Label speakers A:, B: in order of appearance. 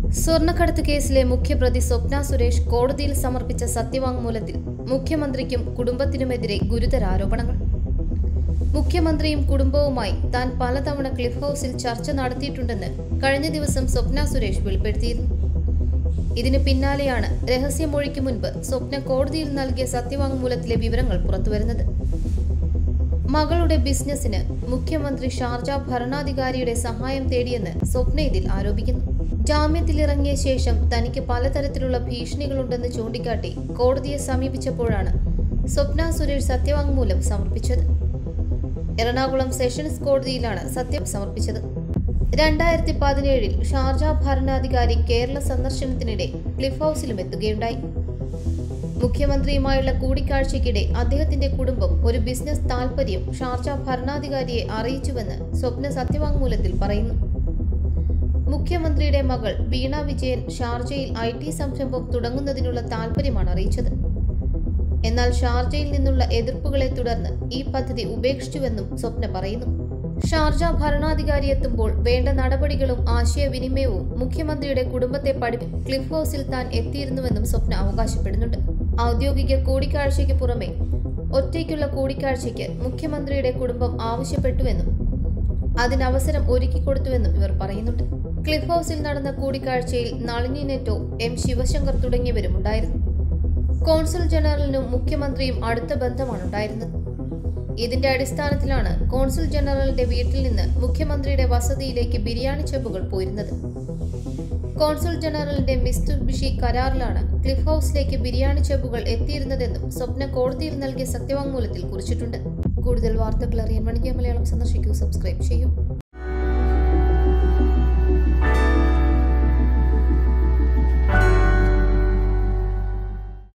A: സ്വർണ്ണക്കടത്ത് കേസിലെ മുഖ്യപ്രതി സ്വപ്ന സുരേഷ് കോടതിയിൽ സമർപ്പിച്ച സത്യവാങ്മൂലത്തിൽ മുഖ്യമന്ത്രിക്കും കുടുംബത്തിനുമെതിരെ ഗുരുതര ആരോപണങ്ങൾ മുഖ്യമന്ത്രിയും കുടുംബവുമായി താൻ പലതവണ ക്ലിഫ് ഹൗസിൽ ചർച്ച നടത്തിയിട്ടുണ്ടെന്ന് കഴിഞ്ഞ ദിവസം സ്വപ്ന സുരേഷ് വെളിപ്പെടുത്തിയിരുന്നു ഇതിന് പിന്നാലെയാണ് രഹസ്യമൊഴിക്ക് മുൻപ് സ്വപ്ന കോടതിയിൽ നൽകിയ സത്യവാങ്മൂലത്തിലെ വിവരങ്ങൾ പുറത്തുവരുന്നത് മകളുടെ ബിസിനസിന് മുഖ്യമന്ത്രി ഷാർജ ഭരണാധികാരിയുടെ സഹായം തേടിയെന്ന് സ്വപ്ന ഇതിൽ ആരോപിക്കുന്നു ജാമ്യത്തിലിറങ്ങിയ ശേഷം തനിക്ക് പലതരത്തിലുള്ള ഭീഷണികളുണ്ടെന്ന് ചൂണ്ടിക്കാട്ടി കോടതിയെ സമീപിച്ചപ്പോഴാണ് സ്വപ്ന സുരേഷ് സത്യവാങ്മൂലം സമർപ്പിച്ചത് എറണാകുളം സെഷൻസ് കോടതിയിലാണ് സത്യം സമർപ്പിച്ചത് രണ്ടായിരത്തി പതിനേഴിൽ ഷാർജ ഭരണാധികാരി കേരള സന്ദർശനത്തിനിടെ ക്ലിഫ് ഹൗസിലും എത്തുകയുണ്ടായി മുഖ്യമന്ത്രിയുമായുള്ള കൂടിക്കാഴ്ചയ്ക്കിടെ അദ്ദേഹത്തിന്റെ കുടുംബം ഒരു ബിസിനസ് താൽപര്യം ഷാർജ ഭരണാധികാരിയെ അറിയിച്ചുവെന്ന് സ്വപ്ന സത്യവാങ്മൂലത്തിൽ പറയുന്നു മുഖ്യമന്ത്രിയുടെ മകൾ വീണ വിജയൻ ഷാർജയിൽ ഐ ടി സംരംഭം തുടങ്ങുന്നതിനുള്ള താൽപര്യമാണ് അറിയിച്ചത് എന്നാൽ ഷാർജയിൽ നിന്നുള്ള എതിർപ്പുകളെ തുടർന്ന് ഈ പദ്ധതി ഉപേക്ഷിച്ചുവെന്നും സ്വപ്ന പറയുന്നു ഷാർജ ഭരണാധികാരി എത്തുമ്പോൾ വേണ്ട നടപടികളും ആശയവിനിമയവും മുഖ്യമന്ത്രിയുടെ കുടുംബത്തെ പഠിപ്പി ക്ലിഫ് ഹൗസിൽ താൻ എത്തിയിരുന്നുവെന്നും സ്വപ്ന അവകാശപ്പെടുന്നുണ്ട് ഔദ്യോഗിക കൂടിക്കാഴ്ചയ്ക്ക് പുറമെ ഒറ്റയ്ക്കുള്ള കൂടിക്കാഴ്ചയ്ക്ക് മുഖ്യമന്ത്രിയുടെ കുടുംബം ആവശ്യപ്പെട്ടുവെന്നും അതിനവസരം ഒരുക്കിക്കൊടുത്തുവെന്നും ഇവർ പറയുന്നുണ്ട് ക്ലിഫ് ഹൗസിൽ നടന്ന കൂടിക്കാഴ്ചയിൽ നളിനി നെറ്റോ എം ശിവശങ്കർ തുടങ്ങിയവരും ഉണ്ടായിരുന്നു കോൺസുൽ ജനറലിനും മുഖ്യമന്ത്രിയും അടുത്ത ബന്ധമാണ് ഉണ്ടായിരുന്നത് ഇതിന്റെ അടിസ്ഥാനത്തിലാണ് കോൺസുൽ ജനറലിന്റെ വീട്ടിൽ നിന്ന് മുഖ്യമന്ത്രിയുടെ വസതിയിലേക്ക് ബിരിയാണി ചെമ്പുകൾ പോയിരുന്നത് കോൺസുൽ ജനറലിന്റെ മിസ്റ്റർ ബിഷി കരാറിലാണ് ക്ലിഫ് ഹൗസിലേക്ക് ബിരിയാണി ചെമ്പുകൾ എത്തിയിരുന്നതെന്നും സ്വപ്ന കോടതിയിൽ നൽകിയ സത്യവാങ്മൂലത്തിൽ കുറിച്ചിട്ടുണ്ട് കൂടുതൽ വാർത്തകൾ അറിയാൻ വണിജ്യ മലയാളം സന്ദർശിക്കൂ സബ്സ്ക്രൈബ് ചെയ്യൂ